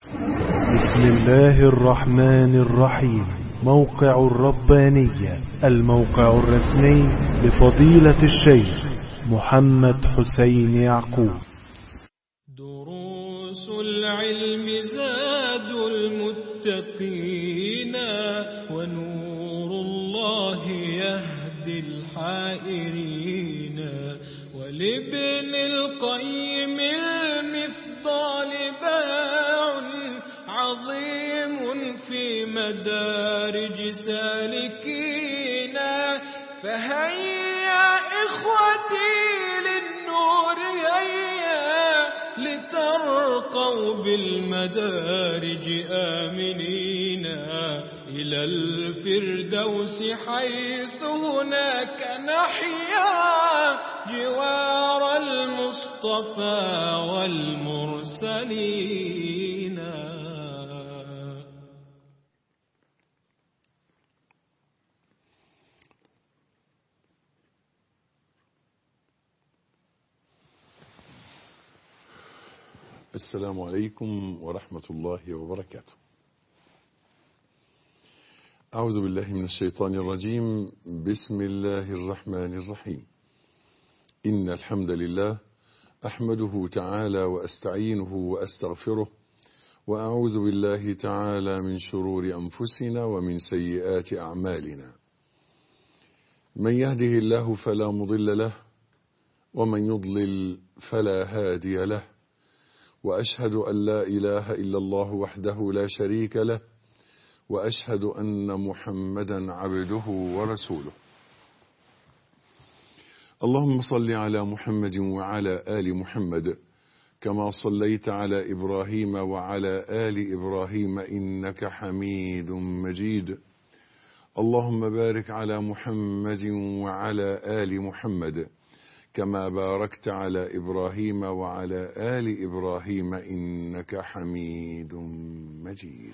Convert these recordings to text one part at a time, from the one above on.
بسم الله الرحمن الرحيم موقع الربانية الموقع الرسمي لفضيلة الشيخ محمد حسين يعقوب دروس العلم زاد المتقين ونور الله يهدي الحائرين ولابن القيم المفضال باع عظيم في مدارج سالكين فهيا إخوتي للنور هيا لترقوا بالمدارج آمنين إلى الفردوس حيث هناك نحيا جوار المصطفى والمرسلين السلام عليكم ورحمة الله وبركاته أعوذ بالله من الشيطان الرجيم بسم الله الرحمن الرحيم إن الحمد لله أحمده تعالى وأستعينه وأستغفره وأعوذ بالله تعالى من شرور أنفسنا ومن سيئات أعمالنا من يهده الله فلا مضل له ومن يضلل فلا هادي له واشهد ان لا اله الا الله وحده لا شريك له واشهد ان محمدا عبده ورسوله اللهم صل على محمد وعلى ال محمد كما صليت على ابراهيم وعلى ال ابراهيم انك حميد مجيد اللهم بارك على محمد وعلى ال محمد كما باركت على إبراهيم وعلى آل إبراهيم إنك حميد مجيد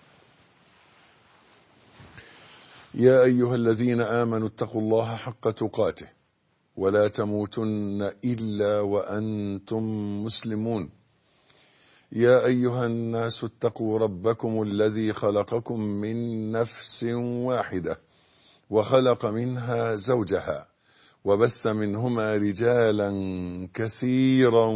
يا أيها الذين آمنوا اتقوا الله حق تقاته ولا تموتن إلا وأنتم مسلمون يا أيها الناس اتقوا ربكم الذي خلقكم من نفس واحدة وخلق منها زوجها وبث منهما رجالا كثيرا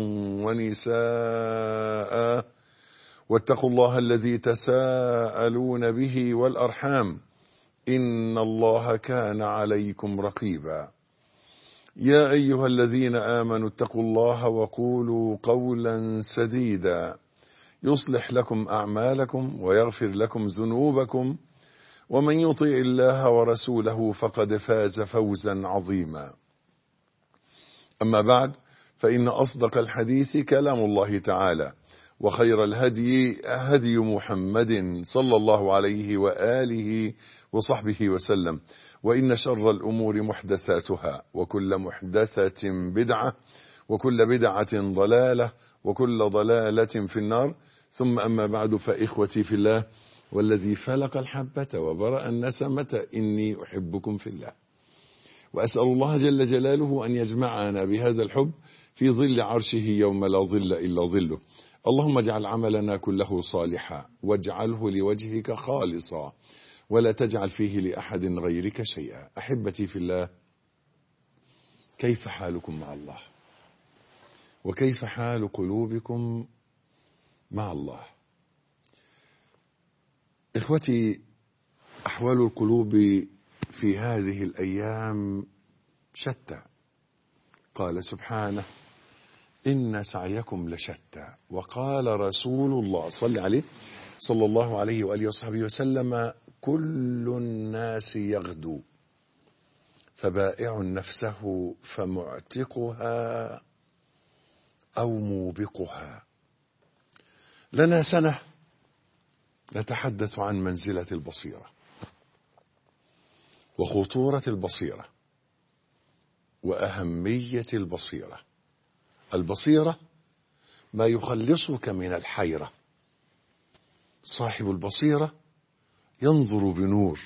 ونساء واتقوا الله الذي تساءلون به والأرحام إن الله كان عليكم رقيبا يا أيها الذين آمنوا اتقوا الله وقولوا قولا سديدا يصلح لكم أعمالكم ويغفر لكم ذنوبكم ومن يطع الله ورسوله فقد فاز فوزا عظيما أما بعد فإن أصدق الحديث كلام الله تعالى وخير الهدي هدي محمد صلى الله عليه وآله وصحبه وسلم وإن شر الأمور محدثاتها وكل محدثة بدعة وكل بدعة ضلالة وكل ضلالة في النار ثم أما بعد فإخوتي في الله والذي فلق الحبة وبرأ النسمة إني أحبكم في الله وأسأل الله جل جلاله أن يجمعنا بهذا الحب في ظل عرشه يوم لا ظل إلا ظله اللهم اجعل عملنا كله صالحا واجعله لوجهك خالصا ولا تجعل فيه لأحد غيرك شيئا أحبتي في الله كيف حالكم مع الله وكيف حال قلوبكم مع الله إخوتي أحوال القلوب في هذه الأيام شتى قال سبحانه إن سعيكم لشتى وقال رسول الله صلى عليه صلى الله عليه وآله وصحبه وسلم كل الناس يغدو فبائع نفسه فمعتقها أو موبقها لنا سنة نتحدث عن منزلة البصيرة وخطورة البصيرة وأهمية البصيرة البصيرة ما يخلصك من الحيرة صاحب البصيرة ينظر بنور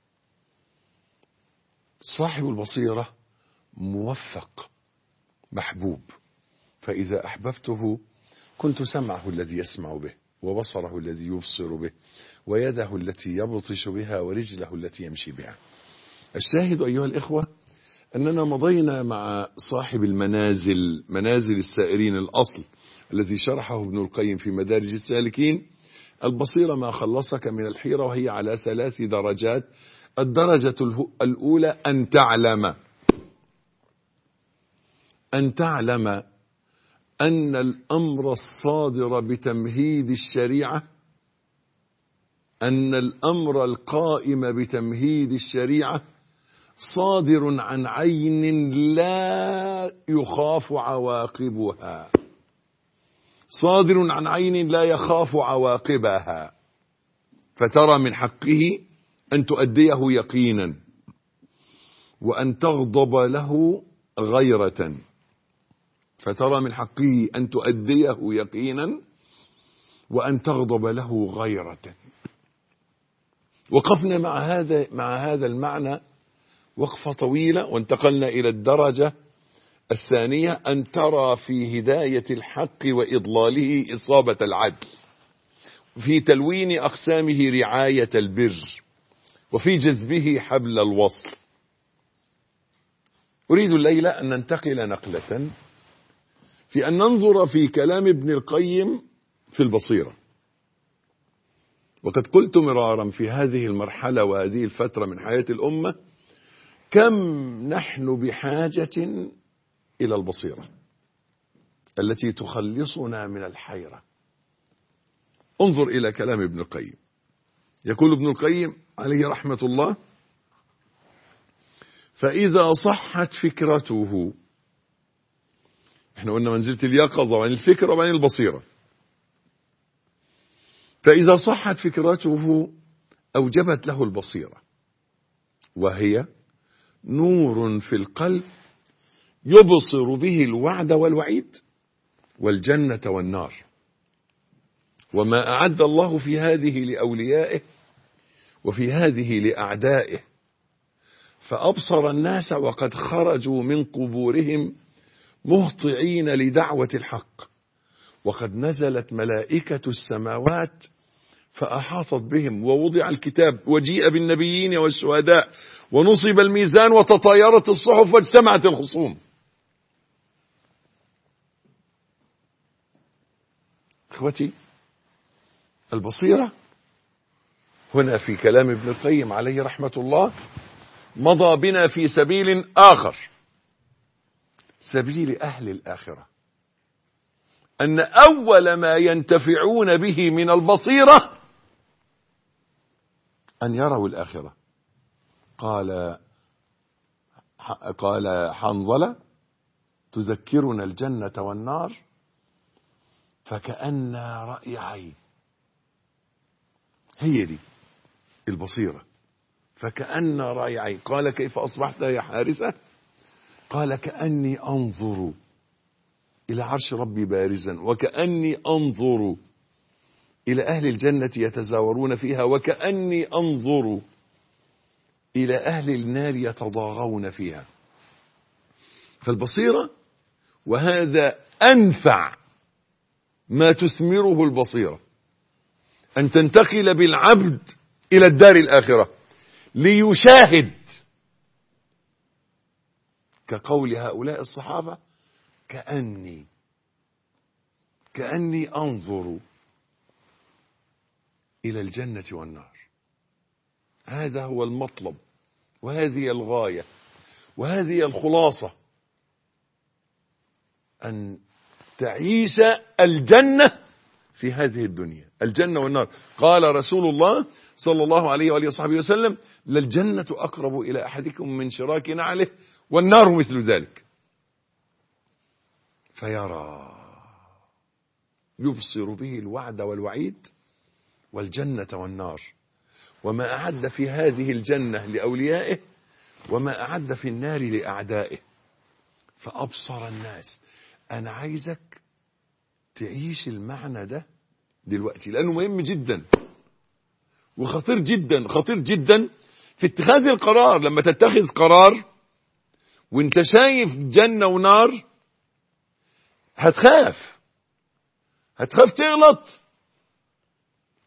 صاحب البصيرة موفق محبوب فإذا أحببته كنت سمعه الذي يسمع به وبصره الذي يبصر به ويده التي يبطش بها ورجله التي يمشي بها الشاهد أيها الإخوة أننا مضينا مع صاحب المنازل منازل السائرين الأصل الذي شرحه ابن القيم في مدارج السالكين البصيرة ما خلصك من الحيرة وهي على ثلاث درجات الدرجة الأولى أن تعلم أن تعلم أن الأمر الصادر بتمهيد الشريعة أن الأمر القائم بتمهيد الشريعة صادر عن عين لا يخاف عواقبها صادر عن عين لا يخاف عواقبها فترى من حقه أن تؤديه يقينا وأن تغضب له غيرة فترى من حقه أن تؤديه يقينا وأن تغضب له غيرة وقفنا مع هذا مع هذا المعنى وقفة طويلة وانتقلنا إلى الدرجة الثانية أن ترى في هداية الحق وإضلاله إصابة العدل في تلوين أقسامه رعاية البر وفي جذبه حبل الوصل أريد الليلة أن ننتقل نقلة في أن ننظر في كلام ابن القيم في البصيرة وقد قلت مرارا في هذه المرحلة وهذه الفترة من حياة الأمة كم نحن بحاجة إلى البصيرة التي تخلصنا من الحيرة انظر إلى كلام ابن القيم يقول ابن القيم عليه رحمة الله فإذا صحت فكرته احنا قلنا منزلة اليقظة وعن الفكرة وعن البصيرة فإذا صحت فكرته أوجبت له البصيرة وهي نور في القلب يبصر به الوعد والوعيد والجنة والنار وما أعد الله في هذه لأوليائه وفي هذه لأعدائه فأبصر الناس وقد خرجوا من قبورهم مهطعين لدعوة الحق وقد نزلت ملائكة السماوات فأحاطت بهم ووضع الكتاب وجيء بالنبيين والشهداء ونصب الميزان وتطايرت الصحف واجتمعت الخصوم اخوتي البصيرة هنا في كلام ابن القيم عليه رحمة الله مضى بنا في سبيل آخر سبيل أهل الآخرة أن أول ما ينتفعون به من البصيرة أن يروا الآخرة قال قال حنظلة تذكرنا الجنة والنار فكأن رأي عين هي دي البصيرة فكأن رأي عين قال كيف أصبحت يا حارثة قال كأني أنظر إلى عرش ربي بارزا وكأني أنظر إلى أهل الجنة يتزاورون فيها وكأني أنظر إلى أهل النار يتضاغون فيها فالبصيرة وهذا أنفع ما تثمره البصيرة أن تنتقل بالعبد إلى الدار الآخرة ليشاهد كقول هؤلاء الصحابة كأني كأني أنظر إلى الجنة والنار هذا هو المطلب وهذه الغاية وهذه الخلاصة أن تعيش الجنة في هذه الدنيا الجنة والنار قال رسول الله صلى الله عليه وآله وصحبه وسلم للجنة أقرب إلى أحدكم من شراك نعله والنار مثل ذلك فيرى يبصر به الوعد والوعيد والجنة والنار وما أعد في هذه الجنة لأوليائه وما أعد في النار لأعدائه فأبصر الناس أنا عايزك تعيش المعنى ده دلوقتي لأنه مهم جدا وخطير جدا خطير جدا في اتخاذ القرار لما تتخذ قرار وانت شايف جنة ونار هتخاف هتخاف تغلط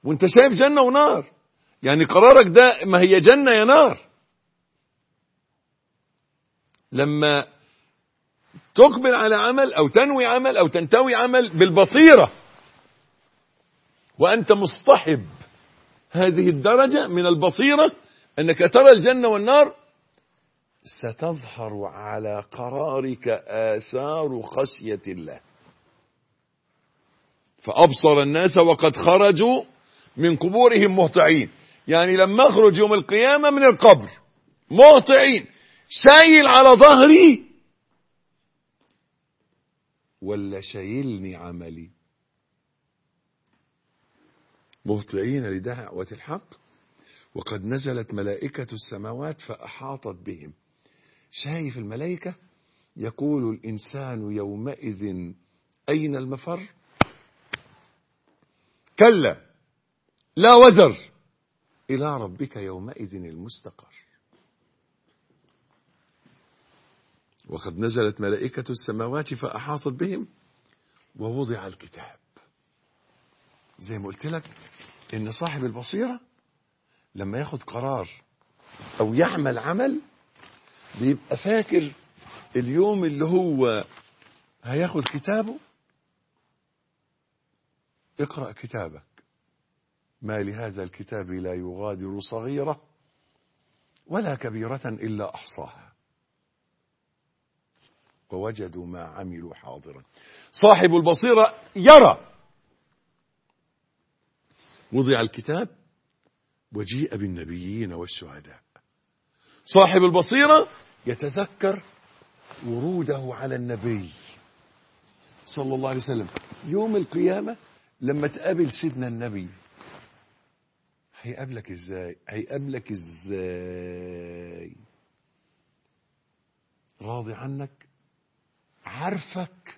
وانت شايف جنة ونار يعني قرارك ده ما هي جنة يا نار لما تقبل على عمل او تنوي عمل او تنتوي عمل بالبصيرة وانت مصطحب هذه الدرجة من البصيرة انك ترى الجنة والنار ستظهر على قرارك آثار خشية الله فأبصر الناس وقد خرجوا من قبورهم مهطعين يعني لما اخرج يوم القيامة من القبر مهطعين شايل على ظهري ولا شايلني عملي مهطعين لدعوة الحق وقد نزلت ملائكة السماوات فأحاطت بهم شايف الملائكة يقول الإنسان يومئذ أين المفر كلا لا وزر إلى ربك يومئذ المستقر وقد نزلت ملائكة السماوات فأحاطت بهم ووضع الكتاب زي ما قلت لك إن صاحب البصيرة لما ياخد قرار أو يعمل عمل بيبقى فاكر اليوم اللي هو هياخد كتابه اقرأ كتابك ما لهذا الكتاب لا يغادر صغيرة ولا كبيرة إلا أحصاها ووجدوا ما عملوا حاضرا صاحب البصيرة يرى وضع الكتاب وجيء بالنبيين والشهداء صاحب البصيرة يتذكر وروده على النبي صلى الله عليه وسلم يوم القيامة لما تقابل سيدنا النبي هيقابلك ازاي هيقابلك ازاي راضي عنك عارفك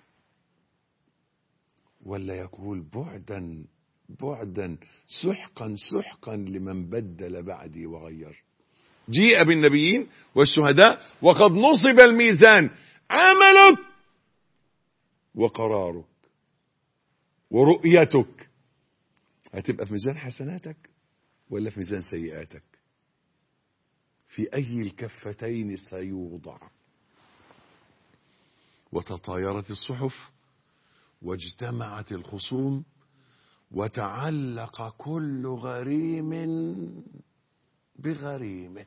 ولا يقول بعدا بعدا سحقا سحقا لمن بدل بعدي وغير جيء بالنبيين والشهداء وقد نصب الميزان عملك وقرارك ورؤيتك هتبقى في ميزان حسناتك ولا في ميزان سيئاتك في أي الكفتين سيوضع وتطايرت الصحف واجتمعت الخصوم وتعلق كل غريم بغريمه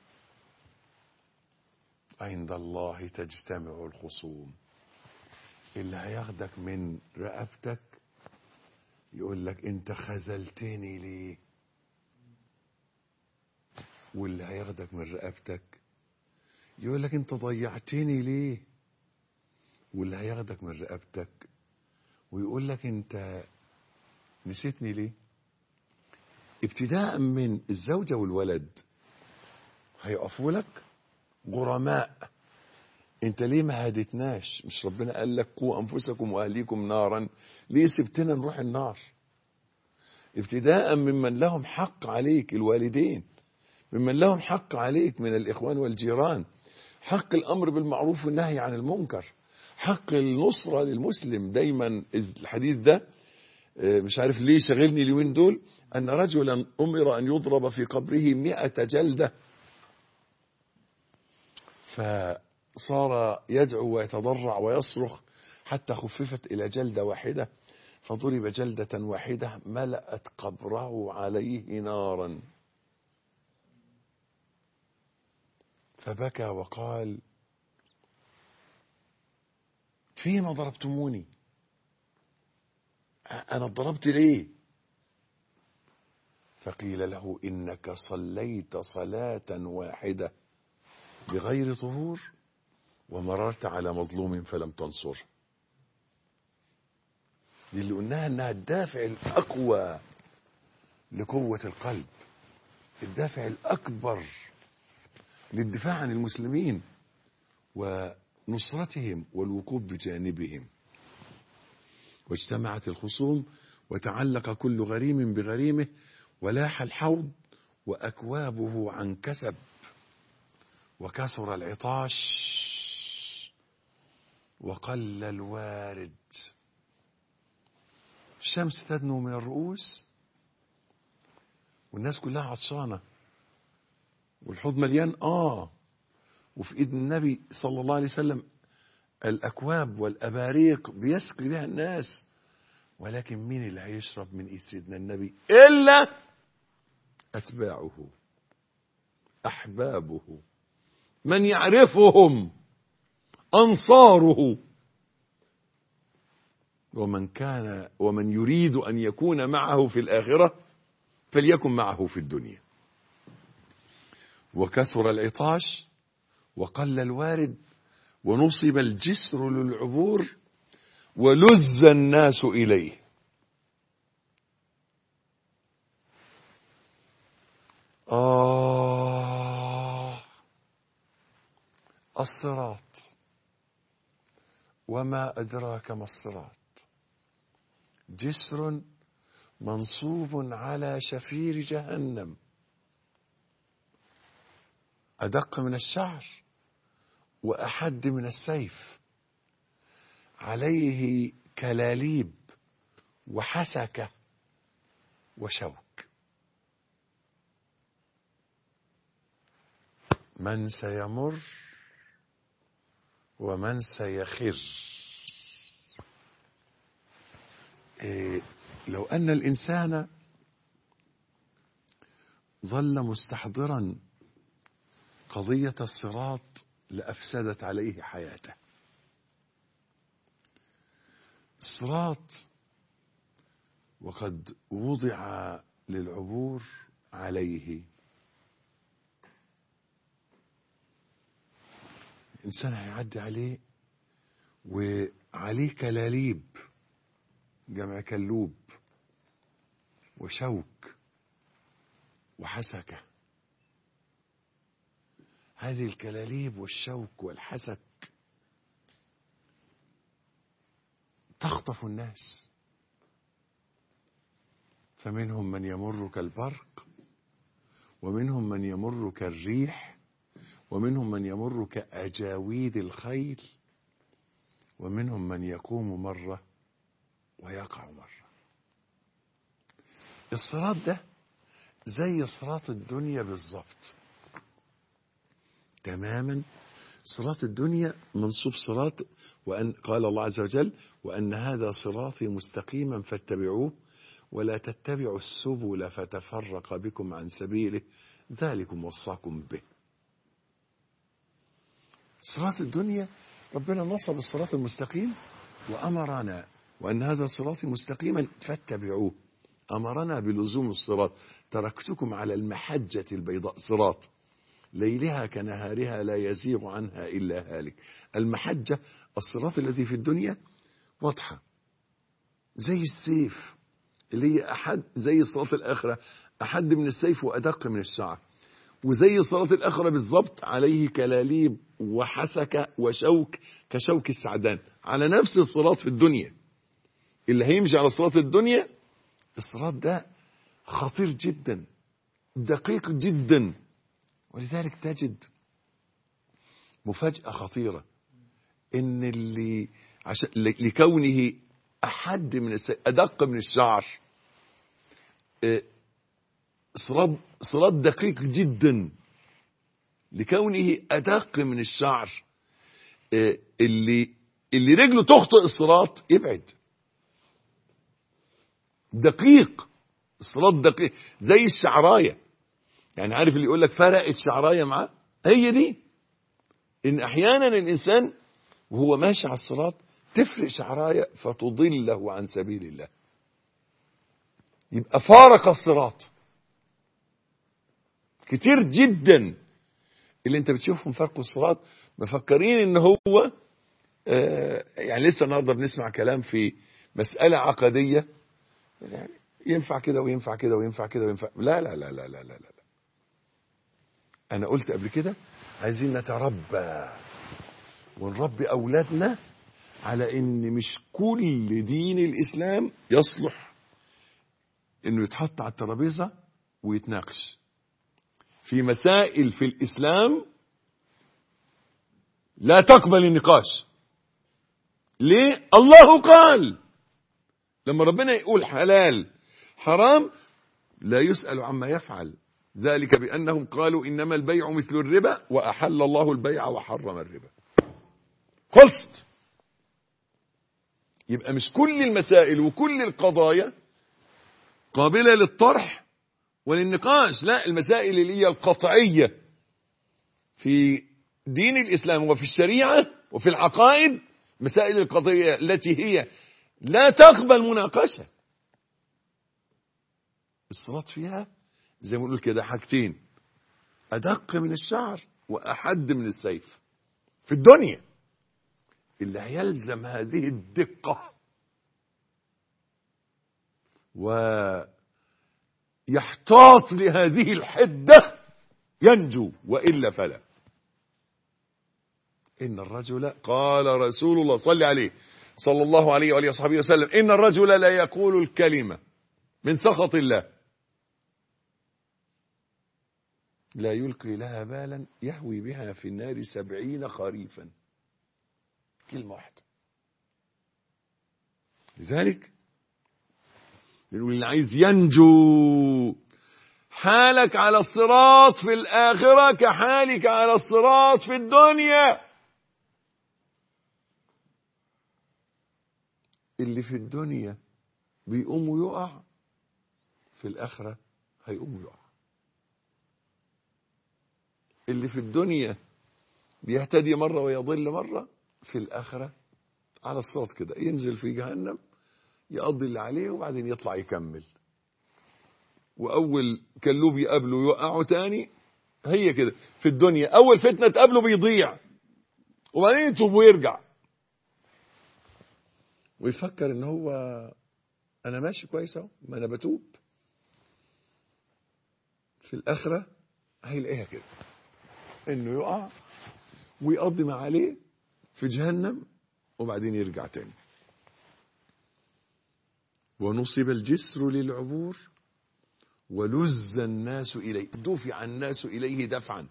عند الله تجتمع الخصوم اللي هياخدك من رقبتك يقول لك انت خذلتني ليه واللي هياخدك من رقبتك يقول لك انت ضيعتني ليه واللي هياخدك من رقبتك ويقول لك انت نسيتني ليه ابتداء من الزوجة والولد هيقفوا لك غرماء انت ليه ما هدتناش مش ربنا قال لك قوا انفسكم واهليكم نارا ليه سبتنا نروح النار ابتداء ممن لهم حق عليك الوالدين ممن لهم حق عليك من الاخوان والجيران حق الامر بالمعروف والنهي عن المنكر حق النصرة للمسلم دايما الحديث ده مش عارف ليه شغلني اليومين دول أن رجلا أمر أن يضرب في قبره مئة جلدة فصار يدعو ويتضرع ويصرخ حتى خففت إلى جلدة واحدة فضرب جلدة واحدة ملأت قبره عليه نارا فبكى وقال فيما ضربتموني أنا ضربت ليه فقيل له إنك صليت صلاة واحدة بغير طهور ومررت على مظلوم فلم تنصر دي اللي قلناها انها الدافع الاقوى لقوة القلب الدافع الاكبر للدفاع عن المسلمين ونصرتهم والوقوف بجانبهم واجتمعت الخصوم وتعلق كل غريم بغريمه ولاح الحوض وأكوابه عن كثب وكثر العطاش وقل الوارد الشمس تدنو من الرؤوس والناس كلها عطشانة والحوض مليان آه وفي إيد النبي صلى الله عليه وسلم الأكواب والأباريق بيسقي بها الناس ولكن مين اللي هيشرب من إيد سيدنا النبي إلا أتباعه أحبابه من يعرفهم أنصاره ومن كان ومن يريد أن يكون معه في الآخرة فليكن معه في الدنيا وكثر العطاش وقل الوارد ونصب الجسر للعبور ولز الناس إليه آه الصراط وما أدراك ما الصراط جسر منصوب على شفير جهنم أدق من الشعر وأحد من السيف عليه كلاليب وحسكة وشوك من سيمر ومن سيخر إيه لو أن الإنسان ظل مستحضرا قضية الصراط لأفسدت عليه حياته الصراط وقد وضع للعبور عليه الإنسان هيعدي عليه وعليه كلاليب جمع كلوب وشوك وحسكة هذه الكلاليب والشوك والحسك تخطف الناس فمنهم من يمر كالبرق ومنهم من يمر كالريح ومنهم من يمر كأجاويد الخيل ومنهم من يقوم مرة ويقع مرة الصراط ده زي صراط الدنيا بالظبط تماما صراط الدنيا منصوب صراط وأن قال الله عز وجل وأن هذا صراطي مستقيما فاتبعوه ولا تتبعوا السبل فتفرق بكم عن سبيله ذلكم وصاكم به صراط الدنيا ربنا نصب الصراط المستقيم وأمرنا وأن هذا صراطي مستقيما فاتبعوه أمرنا بلزوم الصراط تركتكم على المحجة البيضاء صراط ليلها كنهارها لا يزيغ عنها إلا هالك المحجة الصراط الذي في الدنيا واضحة زي السيف اللي هي أحد زي صلاة الآخرة أحد من السيف وأدق من الشعر وزي صلاة الآخرة بالضبط عليه كلاليب وحسكة وشوك كشوك السعدان على نفس الصلاة في الدنيا اللي هيمشي على صلاة الدنيا الصراط ده خطير جدا دقيق جدا ولذلك تجد مفاجأة خطيرة ان اللي عشان لكونه احد من الس... ادق من الشعر صراط صراط دقيق جدا لكونه ادق من الشعر اللي اللي رجله تخطئ الصراط يبعد دقيق الصراط دقيق زي الشعرايه يعني عارف اللي يقول لك فرقت شعرايه معاه هي دي ان احيانا الانسان وهو ماشي على الصراط تفرق شعرايه فتضله عن سبيل الله يبقى فارق الصراط كتير جدا اللي انت بتشوفهم فرقوا الصراط مفكرين ان هو آه يعني لسه النهارده بنسمع كلام في مساله عقديه يعني ينفع كده وينفع كده وينفع كده وينفع لا لا لا لا لا لا لا انا قلت قبل كده عايزين نتربى ونربي اولادنا على ان مش كل دين الاسلام يصلح انه يتحط على الترابيزه ويتناقش في مسائل في الاسلام لا تقبل النقاش ليه الله قال لما ربنا يقول حلال حرام لا يسأل عما يفعل ذلك بأنهم قالوا إنما البيع مثل الربا وأحل الله البيع وحرم الربا خلصت يبقى مش كل المسائل وكل القضايا قابلة للطرح وللنقاش لا المسائل اللي هي القطعية في دين الإسلام وفي الشريعة وفي العقائد مسائل القضية التي هي لا تقبل مناقشة الصلاة فيها زي ما نقول كده حاجتين أدق من الشعر وأحد من السيف في الدنيا اللي هيلزم هذه الدقة ويحتاط لهذه الحدة ينجو وإلا فلا إن الرجل قال رسول الله صلى عليه صلى الله عليه وآله وصحبه وسلم إن الرجل لا يقول الكلمة من سخط الله لا يلقي لها بالا يهوي بها في النار سبعين خريفا كلمة واحدة لذلك نقول اللي عايز ينجو حالك على الصراط في الآخرة كحالك على الصراط في الدنيا اللي في الدنيا بيقوم ويقع في الآخرة هيقوم ويقع اللي في الدنيا بيهتدي مرة ويضل مرة في الآخرة على الصراط كده ينزل في جهنم يقضي اللي عليه وبعدين يطلع يكمل وأول كلوب يقابله يوقعه تاني هي كده في الدنيا أول فتنة تقابله بيضيع وبعدين يتوب ويرجع ويفكر ان هو انا ماشي كويس اهو ما انا بتوب في الاخره هيلاقيها كده انه يقع ويقضي ما عليه في جهنم وبعدين يرجع تاني ونصب الجسر للعبور ولز الناس إليه دفع الناس إليه دفعا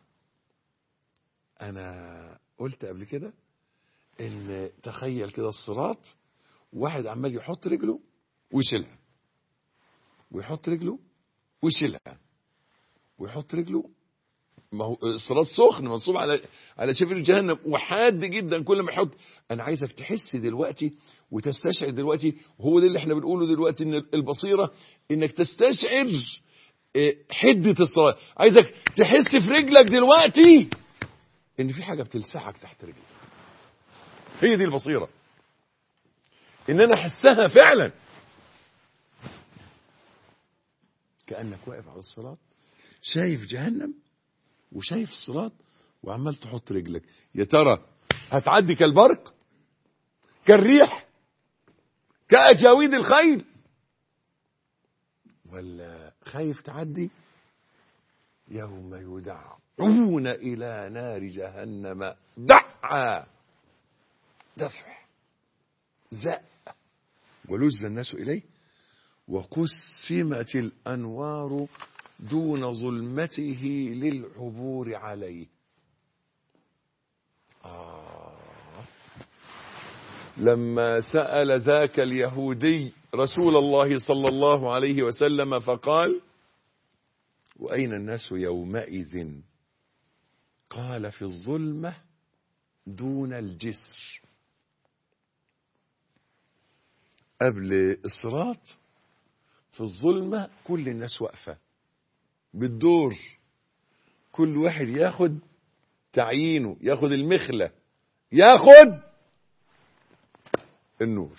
أنا قلت قبل كده إن تخيل كده الصراط واحد عمال يحط رجله ويشيلها ويحط رجله ويشيلها ويحط رجله ما هو الصراط سخن منصوب على على شفير جهنم وحاد جدا كل ما يحط انا عايزك تحس دلوقتي وتستشعر دلوقتي وهو ده اللي احنا بنقوله دلوقتي ان البصيره انك تستشعر حده الصراط عايزك تحس في رجلك دلوقتي ان في حاجه بتلسعك تحت رجلك هي دي البصيره ان انا احسها فعلا كانك واقف على الصراط شايف جهنم وشايف الصراط وعمال تحط رجلك يا ترى هتعدي كالبرق كالريح كأجاويد الخيل ولا خايف تعدي يوم يدعون إلى نار جهنم دعا دفع زق ولز الناس إليه وقسمت الأنوار دون ظلمته للعبور عليه آه. لما سأل ذاك اليهودي رسول الله صلى الله عليه وسلم فقال وأين الناس يومئذ قال في الظلمة دون الجسر قبل الصراط في الظلمة كل الناس واقفة بالدور كل واحد ياخد تعيينه ياخد المخلة ياخد النور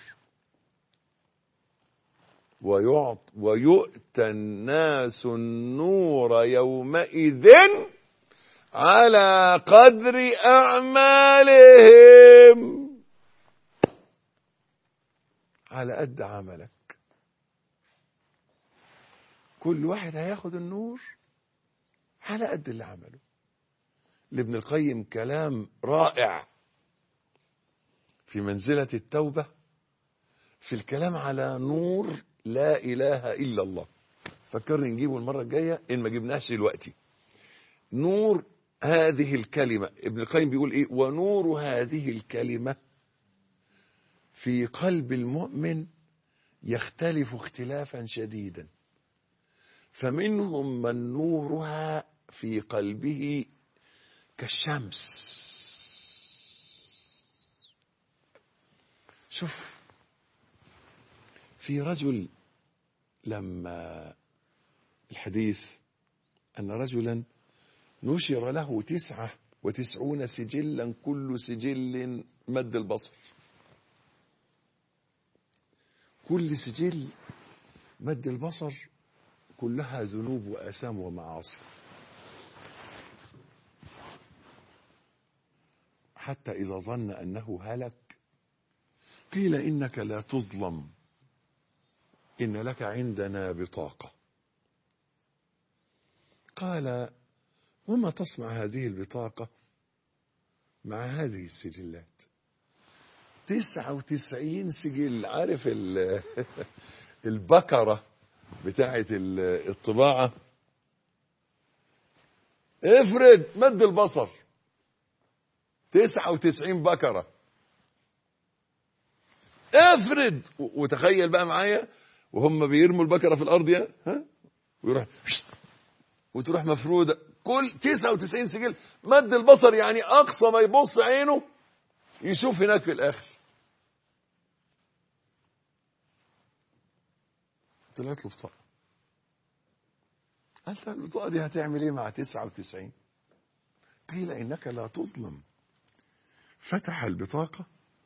ويعط ويؤتى الناس النور يومئذ على قدر أعمالهم على قد عملك كل واحد هياخد النور على قد اللي عمله لابن القيم كلام رائع في منزلة التوبة في الكلام على نور لا إله إلا الله فكرني نجيبه المرة الجاية إن ما جبناش دلوقتي نور هذه الكلمة ابن القيم بيقول إيه ونور هذه الكلمة في قلب المؤمن يختلف اختلافا شديدا فمنهم من نورها في قلبه كالشمس شوف في رجل لما الحديث أن رجلا نشر له تسعة وتسعون سجلا كل سجل مد البصر كل سجل مد البصر كلها ذنوب وآثام ومعاصي حتى إذا ظن أنه هلك قيل إنك لا تظلم إن لك عندنا بطاقة قال وما تصنع هذه البطاقة مع هذه السجلات تسعة وتسعين سجل عارف ال- البكرة بتاعة ال- الطباعة افرد مد البصر تسعة وتسعين بكرة افرد و- وتخيل بقى معايا وهم بيرموا البكرة في الأرض يا ها ويروح شت وتروح مفرودة كل 99 سجل مد البصر يعني أقصى ما يبص عينه يشوف هناك في الآخر طلعت له بطاقة قال له البطاقة دي هتعمل ايه مع 99 قيل إنك لا تظلم فتح البطاقة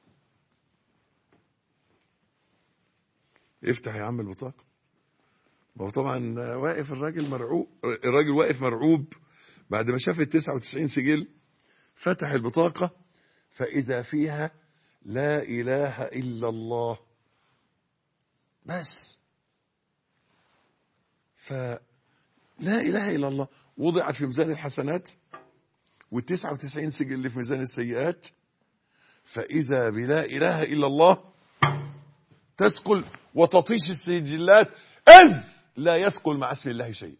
افتح يا عم البطاقة ما هو طبعا واقف الراجل مرعوب الراجل واقف مرعوب بعد ما شاف ال 99 سجل فتح البطاقة فإذا فيها لا إله إلا الله بس فلا إله إلا الله وضعت في ميزان الحسنات وال 99 سجل اللي في ميزان السيئات فإذا بلا إله إلا الله تثقل وتطيش السجلات إذ لا يثقل مع اسم الله شيء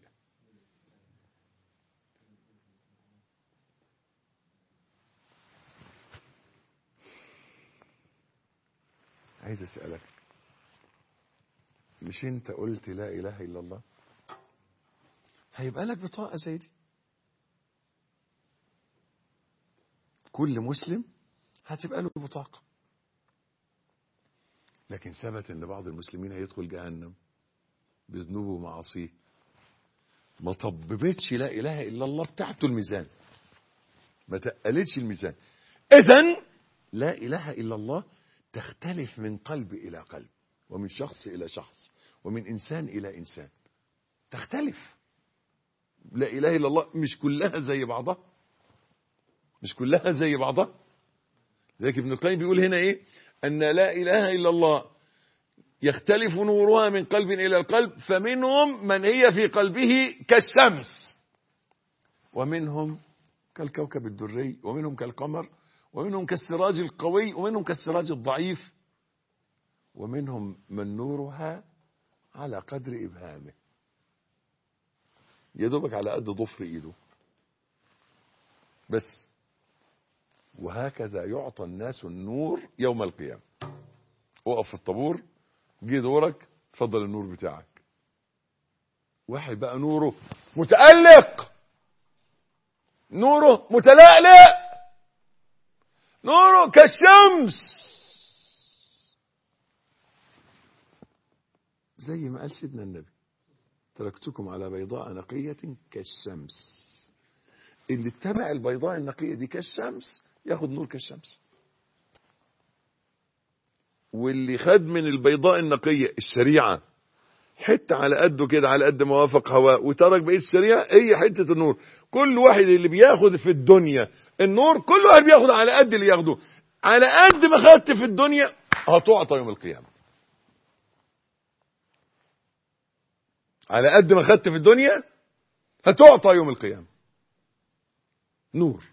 عايز أسألك مش انت قلت لا إله إلا الله هيبقى لك بطاقة زي دي كل مسلم هتبقى له بطاقة لكن ثبت ان بعض المسلمين هيدخل جهنم بذنوبه ومعاصيه ما طببتش لا اله الا الله بتاعته الميزان ما تقلتش الميزان اذا لا اله الا الله تختلف من قلب الى قلب ومن شخص الى شخص ومن انسان الى انسان تختلف لا اله الا الله مش كلها زي بعضها مش كلها زي بعضها لذلك ابن القيم بيقول هنا ايه ان لا اله الا الله يختلف نورها من قلب الى القلب فمنهم من هي في قلبه كالشمس ومنهم كالكوكب الدري ومنهم كالقمر ومنهم كالسراج القوي ومنهم كالسراج الضعيف ومنهم من نورها على قدر ابهامه يا دوبك على قد ضفر ايده بس وهكذا يعطى الناس النور يوم القيامة وقف في الطابور جه دورك اتفضل النور بتاعك واحد بقى نوره متألق نوره متلألئ نوره كالشمس زي ما قال سيدنا النبي تركتكم على بيضاء نقية كالشمس اللي اتبع البيضاء النقية دي كالشمس ياخد نور كالشمس واللي خد من البيضاء النقية الشريعة حتة على قده كده على قد ما وافق هواء وترك بقية الشريعة هي حتة النور كل واحد اللي بياخد في الدنيا النور كل واحد بياخد على قد اللي ياخده على قد ما خدت في الدنيا هتعطى يوم القيامة على قد ما خدت في الدنيا هتعطى يوم القيامة نور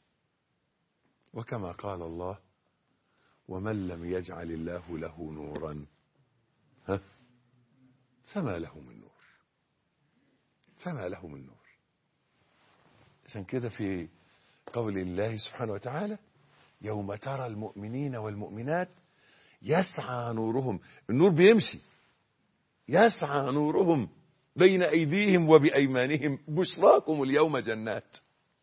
وكما قال الله ومن لم يجعل الله له نورا ها فما له من نور فما له من نور عشان كده في قول الله سبحانه وتعالى يوم ترى المؤمنين والمؤمنات يسعى نورهم النور بيمشي يسعى نورهم بين أيديهم وبأيمانهم بشراكم اليوم جنات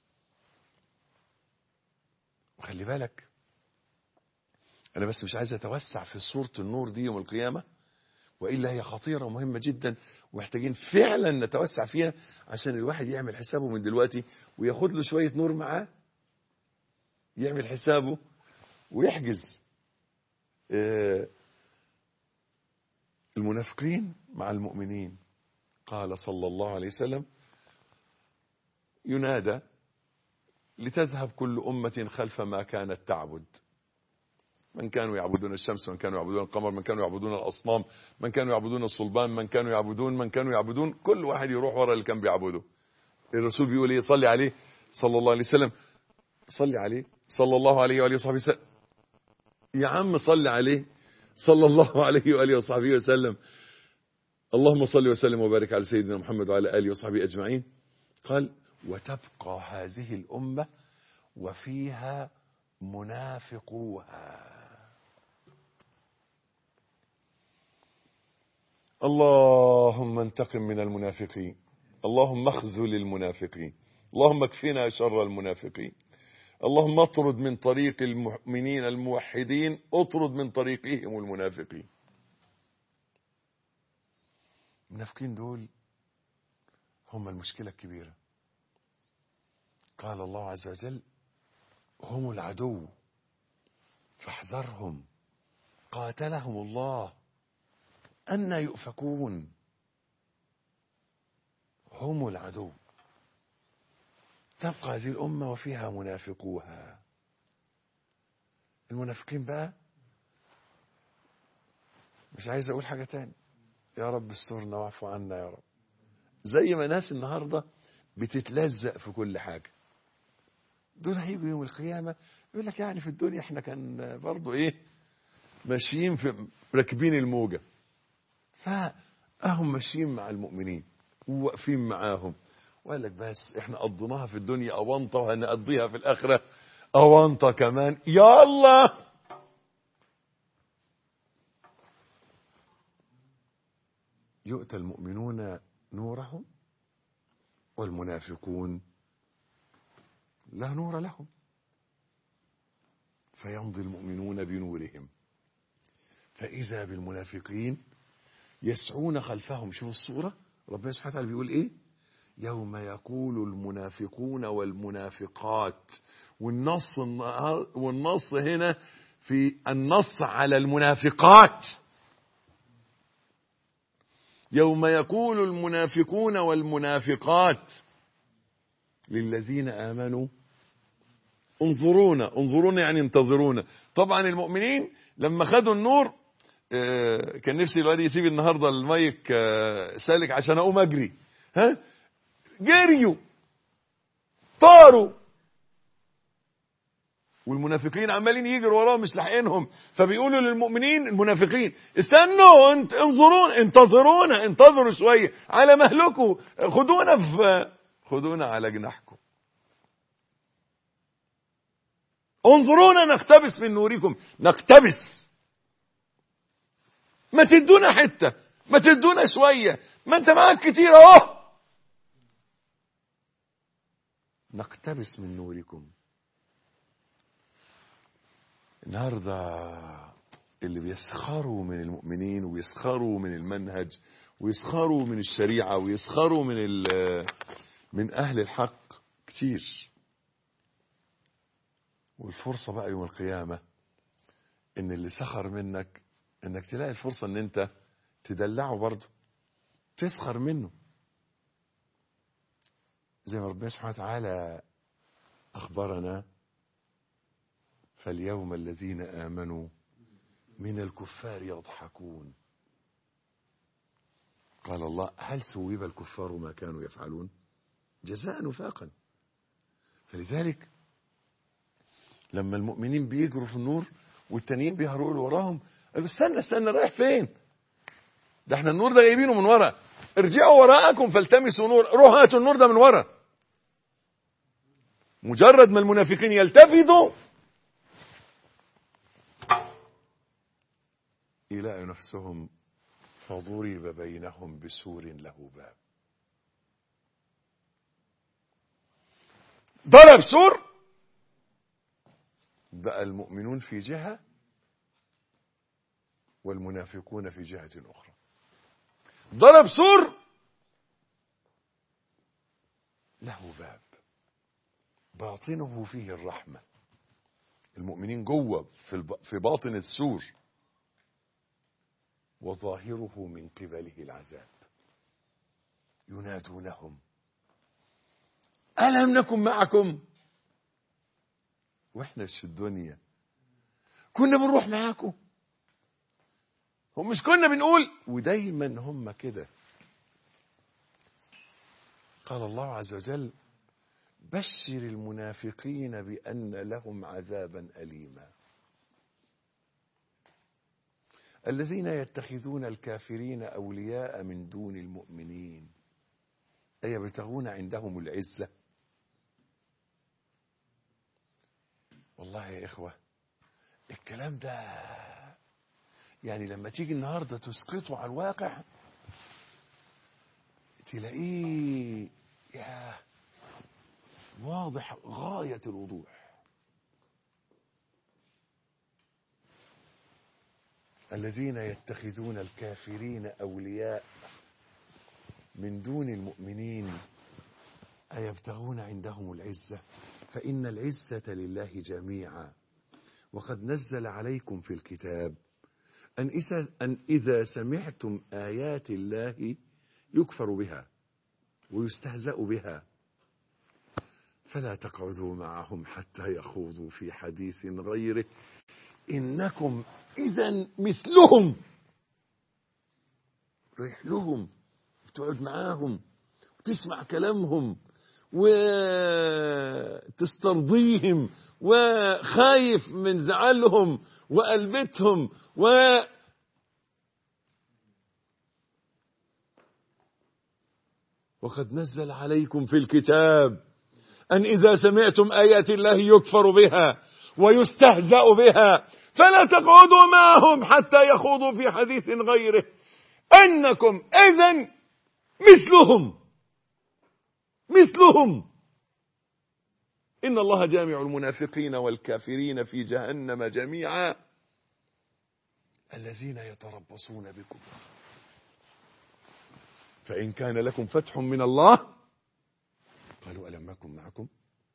وخلي بالك أنا بس مش عايز أتوسع في صورة النور دي يوم القيامة وإلا هي خطيرة ومهمة جدا ومحتاجين فعلا نتوسع فيها عشان الواحد يعمل حسابه من دلوقتي وياخد له شوية نور معاه يعمل حسابه ويحجز آه، المنافقين مع المؤمنين قال صلى الله عليه وسلم ينادى لتذهب كل أمة خلف ما كانت تعبد من كانوا يعبدون الشمس من كانوا يعبدون القمر من كانوا يعبدون الأصنام من كانوا يعبدون الصلبان من كانوا يعبدون من كانوا يعبدون كل واحد يروح ورا اللي كان بيعبده الرسول بيقول ايه صلي عليه صلى الله عليه وسلم صلي عليه صلى الله عليه وآله وصحبه وسلم يا عم صلي عليه صلى الله عليه وآله وصحبه وسلم اللهم صل وسلم وبارك على سيدنا محمد وعلى آله وصحبه أجمعين قال وتبقى هذه الأمة وفيها منافقوها اللهم انتقم من المنافقين اللهم اخذل المنافقين اللهم اكفنا شر المنافقين اللهم اطرد من طريق المؤمنين الموحدين اطرد من طريقهم المنافقين المنافقين دول هم المشكلة الكبيرة قال الله عز وجل هم العدو فاحذرهم قاتلهم الله أن يؤفكون هم العدو تبقى هذه الأمة وفيها منافقوها المنافقين بقى مش عايز أقول حاجة تاني يا رب استرنا واعف عنا يا رب زي ما ناس النهاردة بتتلزق في كل حاجة دول هيجوا يوم القيامة يقول لك يعني في الدنيا احنا كان برضو ايه ماشيين في راكبين الموجة فهم ماشيين مع المؤمنين وواقفين معاهم وقال لك بس احنا قضيناها في الدنيا أونطة وهنقضيها في الآخرة أونطة كمان يا الله يؤتى المؤمنون نورهم والمنافقون لا نور لهم فيمضي المؤمنون بنورهم فإذا بالمنافقين يسعون خلفهم شوف الصورة ربنا سبحانه وتعالى بيقول إيه يوم يقول المنافقون والمنافقات والنص والنص هنا في النص على المنافقات يوم يقول المنافقون والمنافقات للذين آمنوا انظرونا انظرونا يعني انتظرونا طبعا المؤمنين لما خدوا النور آه، كان نفسي الواد يسيب النهارده المايك آه، سالك عشان اقوم اجري ها جريوا طاروا والمنافقين عمالين يجروا وراهم مش لاحقينهم فبيقولوا للمؤمنين المنافقين استنوا انت انظرون انتظرونا انتظروا شويه على مهلكم خدونا في خدونا على جناحكم انظرونا نقتبس من نوركم نقتبس ما تدونا حته ما تدونا شويه ما انت معاك كتير اهو نقتبس من نوركم النهارده اللي بيسخروا من المؤمنين ويسخروا من المنهج ويسخروا من الشريعه ويسخروا من ال- من اهل الحق كتير والفرصه بقى يوم القيامه ان اللي سخر منك انك تلاقي الفرصه ان انت تدلعه برضه تسخر منه زي ما ربنا سبحانه وتعالى اخبرنا فاليوم الذين امنوا من الكفار يضحكون قال الله هل ثوب الكفار ما كانوا يفعلون جزاء وفاقا فلذلك لما المؤمنين بيجروا في النور والتانيين بيهرولوا وراهم قالوا استنى استنى رايح فين ده احنا النور ده جايبينه من ورا ارجعوا وراءكم فالتمسوا نور روحوا هاتوا النور ده من ورا مجرد ما المنافقين يلتفتوا يلاقوا نفسهم فضرب بينهم بسور له باب ضرب سور بقى المؤمنون في جهة والمنافقون في جهة أخرى ضرب سور له باب باطنه فيه الرحمة المؤمنين جوه في, الب... في باطن السور وظاهره من قبله العذاب ينادونهم ألم نكن معكم واحنا في الدنيا كنا بنروح معاكم هم مش كنا بنقول ودايما هم كده قال الله عز وجل بشر المنافقين بأن لهم عذابا أليما الذين يتخذون الكافرين أولياء من دون المؤمنين أيبتغون عندهم العزة والله يا إخوة الكلام ده يعني لما تيجي النهاردة تسقطه على الواقع تلاقيه يا واضح غاية الوضوح الذين يتخذون الكافرين أولياء من دون المؤمنين أيبتغون عندهم العزة فإن العزة لله جميعا وقد نزل عليكم في الكتاب أن إذا, أن إذا سمعتم آيات الله يكفر بها ويستهزأ بها فلا تقعدوا معهم حتى يخوضوا في حديث غيره إنكم إذا مثلهم رايح لهم تقعد معاهم وتسمع كلامهم وتسترضيهم وخايف من زعلهم وقلبتهم و وقد نزل عليكم في الكتاب أن إذا سمعتم آيات الله يكفر بها ويستهزأ بها فلا تقعدوا معهم حتى يخوضوا في حديث غيره أنكم إذا مثلهم مثلهم إن الله جامع المنافقين والكافرين في جهنم جميعا الذين يتربصون بكم فإن كان لكم فتح من الله قالوا ألم نكن معكم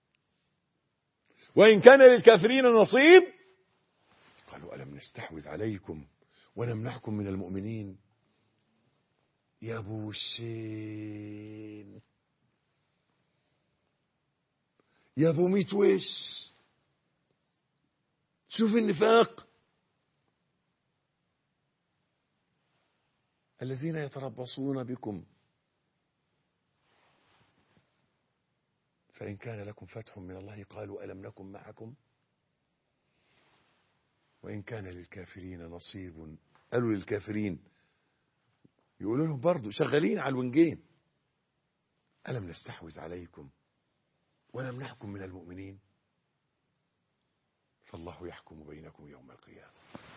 وإن كان للكافرين نصيب قالوا ألم نستحوذ عليكم ونمنعكم من المؤمنين يا بوشين يا ابو ميت وش شوف النفاق الذين يتربصون بكم فإن كان لكم فتح من الله قالوا ألم نكن معكم وإن كان للكافرين نصيب قالوا للكافرين يقولوا لهم برضو شغالين على الونجين ألم نستحوذ عليكم ونمنعكم من المؤمنين فالله يحكم بينكم يوم القيامة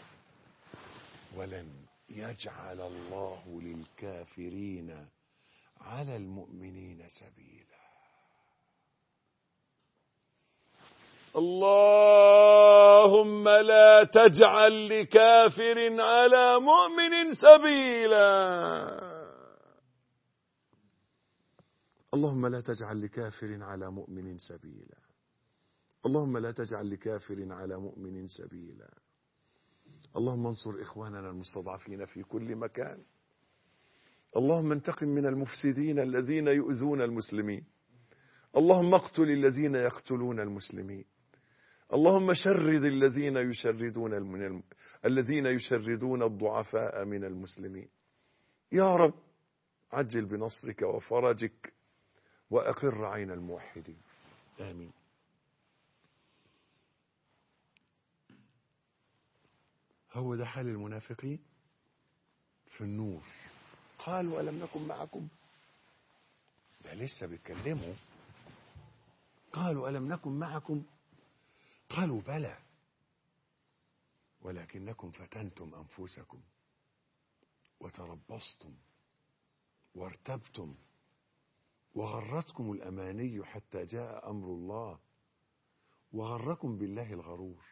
ولن يجعل الله للكافرين على المؤمنين سبيلا اللهم لا تجعل لكافر على مؤمن سبيلا اللهم لا تجعل لكافر على مؤمن سبيلا اللهم لا تجعل لكافر على مؤمن سبيلا اللهم انصر إخواننا المستضعفين في كل مكان اللهم انتقم من المفسدين الذين يؤذون المسلمين اللهم اقتل الذين يقتلون المسلمين اللهم شرد الذين يشردون من الم... الذين يشردون الضعفاء من المسلمين يا رب عجل بنصرك وفرجك وأقر عين الموحدين آمين هو ده حال المنافقين في النور قالوا ألم نكن معكم ده لسه بيتكلموا قالوا ألم نكن معكم قالوا بلى ولكنكم فتنتم أنفسكم وتربصتم وارتبتم وغرتكم الأماني حتى جاء أمر الله وغركم بالله الغرور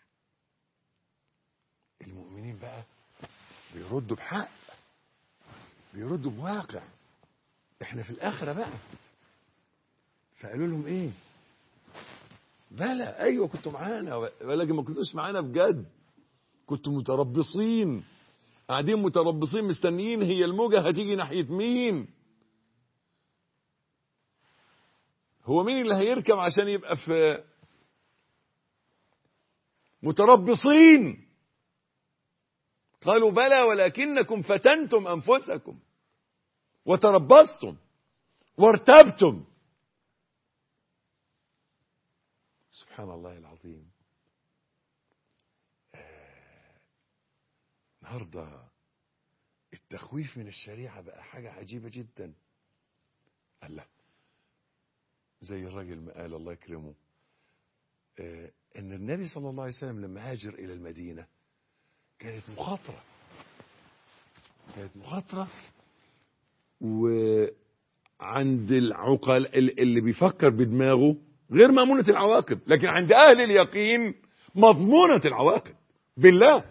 المؤمنين بقى بيردوا بحق بيردوا بواقع احنا في الآخرة بقى فقالوا لهم ايه بلى ايوه كنتوا معانا ولكن ما كنتوش معانا بجد كنتوا متربصين قاعدين متربصين مستنيين هي الموجة هتيجي ناحية مين هو مين اللي هيركب عشان يبقى في متربصين قالوا بلى ولكنكم فتنتم أنفسكم وتربصتم وارتبتم سبحان الله العظيم النهارده التخويف من الشريعة بقى حاجة عجيبة جدا الله زي الراجل ما قال الله يكرمه آه ان النبي صلى الله عليه وسلم لما هاجر الى المدينة كانت مخاطرة كانت مخاطرة وعند العقل اللي بيفكر بدماغه غير مأمونة العواقب لكن عند أهل اليقين مضمونة العواقب بالله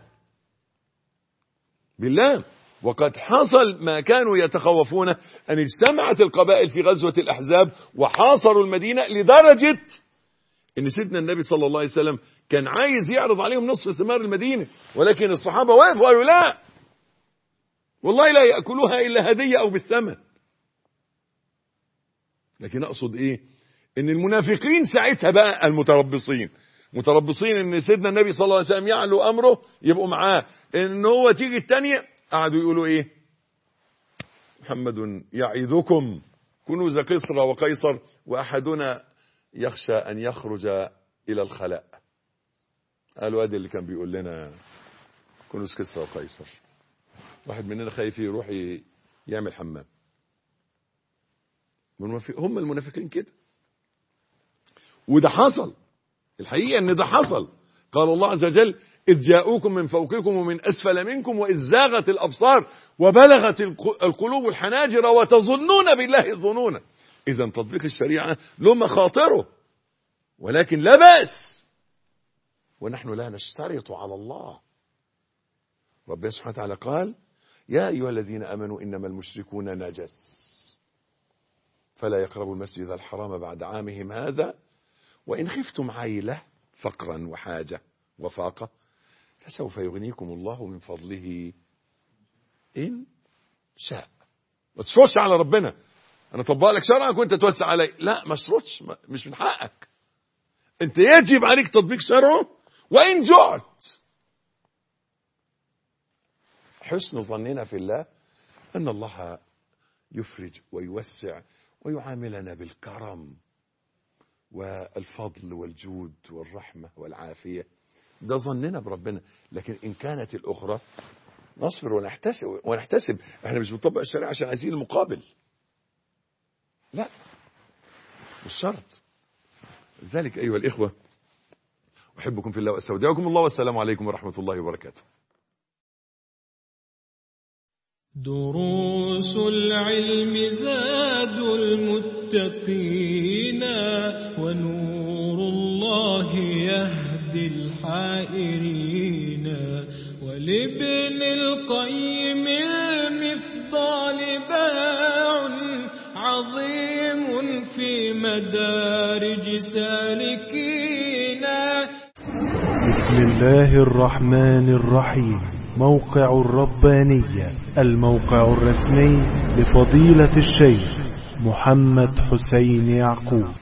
بالله وقد حصل ما كانوا يتخوفون أن اجتمعت القبائل في غزوة الأحزاب وحاصروا المدينة لدرجة أن سيدنا النبي صلى الله عليه وسلم كان عايز يعرض عليهم نصف ثمار المدينة ولكن الصحابة وقفوا قالوا لا والله لا يأكلوها إلا هدية أو بالثمن لكن أقصد إيه ان المنافقين ساعتها بقى المتربصين متربصين ان سيدنا النبي صلى الله عليه وسلم يعلو امره يبقوا معاه ان هو تيجي التانية قعدوا يقولوا ايه محمد يعيدكم كنوز قصر وقيصر واحدنا يخشى ان يخرج الى الخلاء قالوا ادي اللي كان بيقول لنا كنوز كسرى وقيصر واحد مننا خايف يروح يعمل حمام هم المنافقين كده وده حصل الحقيقة ان ده حصل قال الله عز وجل إذ جاءوكم من فوقكم ومن أسفل منكم وإذ زاغت الأبصار وبلغت القلوب الحناجر وتظنون بالله الظنون إذا تطبيق الشريعة له مخاطره ولكن لا بأس ونحن لا نشترط على الله ربنا سبحانه وتعالى قال يا أيها الذين أمنوا إنما المشركون نجس فلا يقربوا المسجد الحرام بعد عامهم هذا وإن خفتم عيلة فقرا وحاجة وفاقة فسوف يغنيكم الله من فضله إن شاء ما تشرطش على ربنا أنا طبق لك شرعك وأنت توسع علي لا ما تشرطش مش من حقك أنت يجب عليك تطبيق شرعه وإن جعت حسن ظننا في الله أن الله يفرج ويوسع ويعاملنا بالكرم والفضل والجود والرحمة والعافية ده ظننا بربنا لكن إن كانت الأخرى نصبر ونحتسب ونحتسب احنا مش بنطبق الشريعة عشان عايزين المقابل لا مش شرط لذلك أيها الإخوة أحبكم في الله وأستودعكم الله والسلام عليكم ورحمة الله وبركاته دروس العلم زاد المتقين ونور الله يهدي الحائرين ولابن القيم المفضال باع عظيم في مدارج سالكين بسم الله الرحمن الرحيم موقع الربانية الموقع الرسمي لفضيلة الشيخ محمد حسين يعقوب